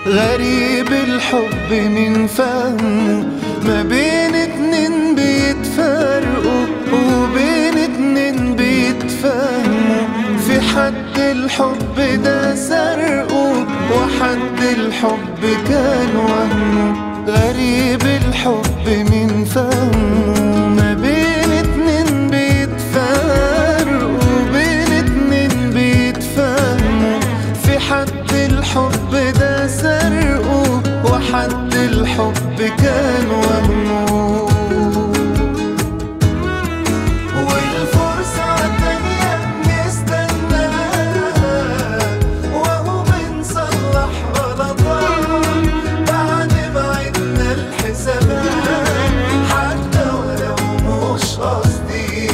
غريب الحب من فهمه ما بين اتنين بيتفرقوا وبين اتنين بيتفهموا في حد الحب ده سرقه وحد الحب كان وهمه غريب الحب من فهمه ما بين اتنين بيتفرقوا وبين اتنين بيتفهموا في حد الحب ده سرقه وحد الحب كان وهمه والفرصة التانية بنستناها وهو بنصلح غلطات بعد ما عدنا الحسابات حتى ولو مش قصدي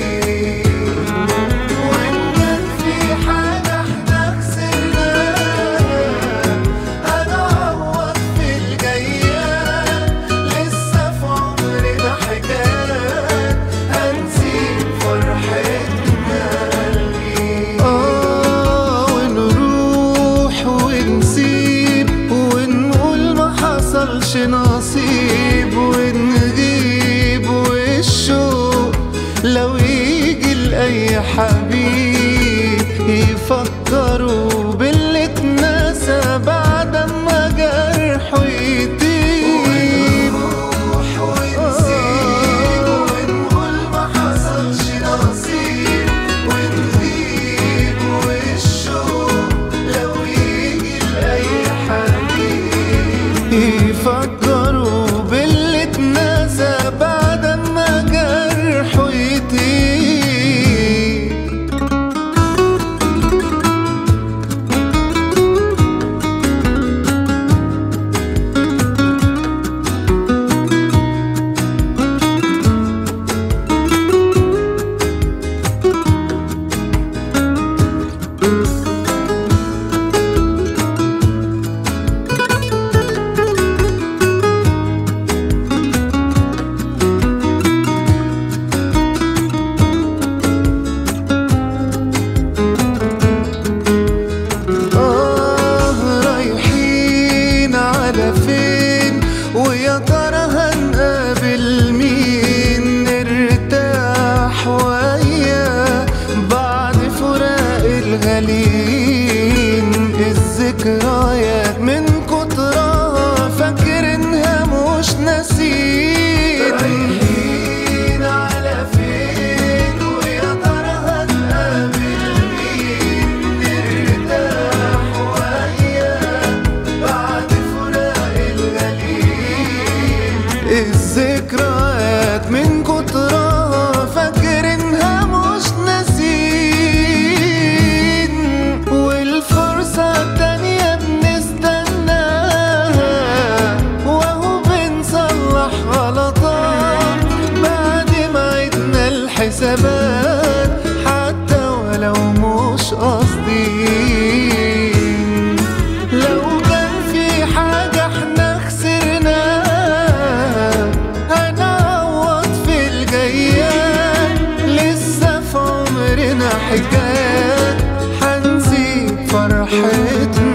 وإن كان في حاجة احنا خسرناها هنعوض في الجايات لسه في عمرنا حكايات هنسيب فرحتنا قلبي آه ونروح ونسيب ونقول ما حصلش نصيب ونغيب والشوق لو يجي لأي حبيب يفكروا باللي اتنسى بعد ما جرحه يطيب ونروح ونسيب ونقول ما حصلش نصيب ونغيب والشوق لو يجي لأي حبيب يفكروا باللي اتنسى بعد ما جرحه يطيب آه رايحين على فين ويا ترى هنقابل مين نرتاح وياه بعد فراق الغالين الذكريات من كترها فاكرينها مش ناسين رايحين على فين ويا ترى هنقابل مين نرتاح وياه بعد فراق الغالين الذكريات من كترها فاكرينها مش ناسين والفرصة التانية بنستناها وهو بنصلح غلطات بعد ما عدنا الحسابات حتى ولو مش قاصدين لو كان في حاجة احنا خسرناها هنعوض في الجايات لسه في عمرنا حكايات هنسيب فرحتنا